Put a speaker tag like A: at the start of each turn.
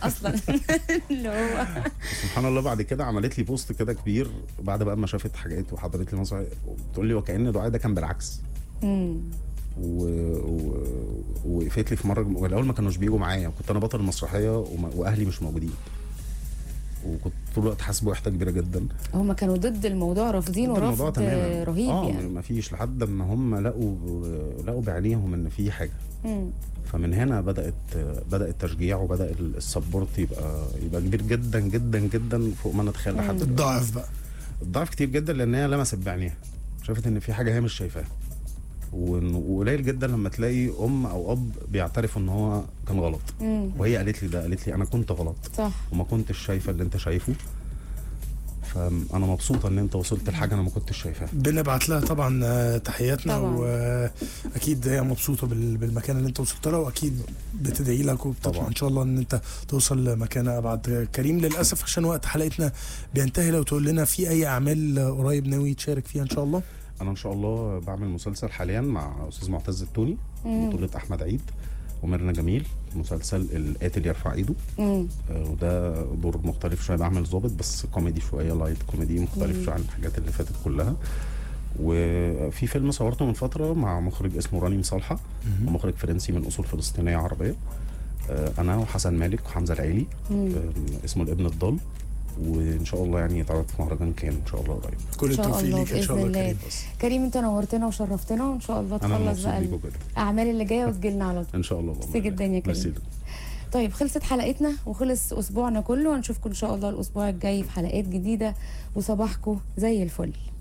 A: اصلا اللي هو
B: سبحان الله بعد كده عملت لي بوست كده كبير بعد بقى ما شافت حاجات وحضرت لي مسرح بتقول لي وكأن دعاء ده كان بالعكس
A: مم.
B: و... و... وقفت لي في مره والاول ما كانوش بيجوا معايا كنت انا بطل المسرحيه وما... واهلي مش موجودين وكنت طول الوقت حاسس بوحده كبيره جدا
A: هم كانوا ضد الموضوع رافضين
B: الموضوع
A: ورفض
B: تماما
A: رهيب
B: اه
A: يعني
B: ما فيش لحد ما هم لقوا لقوا بعينيهم ان في حاجه
A: مم.
B: فمن هنا بدات بدا التشجيع وبدا السبورت يبقى يبقى كبير جدا جدا جدا فوق ما نتخيل لحد دلوقتي.
C: الضعف بقى
B: الضعف كتير جدا لان هي لمست بعينيها شافت ان في حاجه هي مش شايفاها وإنه- وقليل جدا لما تلاقي ام او اب بيعترفوا ان هو كان غلط
A: مم.
B: وهي قالت لي ده قالت لي انا كنت غلط
A: صح
B: وما كنتش شايفه اللي انت شايفه فانا مبسوطه ان انت وصلت لحاجه انا ما كنتش شايفاها
C: بنبعت لها طبعا آه، تحياتنا
A: طبعاً.
C: واكيد هي مبسوطه بال- بالمكان اللي انت وصلت له واكيد بتدعي لك وبتطمع
B: طبعاً.
C: ان شاء الله ان انت توصل لمكان ابعد كريم للاسف عشان وقت حلقتنا بينتهي لو تقول لنا في اي اعمال قريب ناوي تشارك فيها ان شاء الله
B: انا ان شاء الله بعمل مسلسل حاليا مع استاذ معتز التوني
A: مم.
B: بطوله احمد عيد وميرنا جميل مسلسل القاتل يرفع ايده
A: مم.
B: آه، وده دور مختلف شويه بعمل ظابط بس كوميدي شويه لايت كوميدي مختلف
A: مم.
B: شويه عن الحاجات اللي فاتت كلها وفي فيلم صورته من فتره مع مخرج اسمه راني مصالحه ومخرج فرنسي من اصول فلسطينيه عربيه آه، انا وحسن مالك وحمزه العيلي
A: مم.
B: آه، اسمه الابن الضال وان شاء الله يعني يتعرض في مهرجان كان ان شاء الله قريب
C: كل
A: إن شاء
C: التوفيق
A: الله
C: ليك ان شاء
A: بإذن
C: الله
A: الله.
C: كريم
B: بس
A: كريم انت نورتنا وشرفتنا وان شاء الله
B: انا
A: تخلص
B: مبسوط
A: بقى
B: بيكم جدا
A: الاعمال اللي جايه وتجيلنا على طول
B: ان شاء الله
A: ميرسي جدا يا كريم.
B: ميرسي.
A: طيب خلصت حلقتنا وخلص اسبوعنا كله هنشوفكم ان شاء الله الاسبوع الجاي في حلقات جديده وصباحكم زي الفل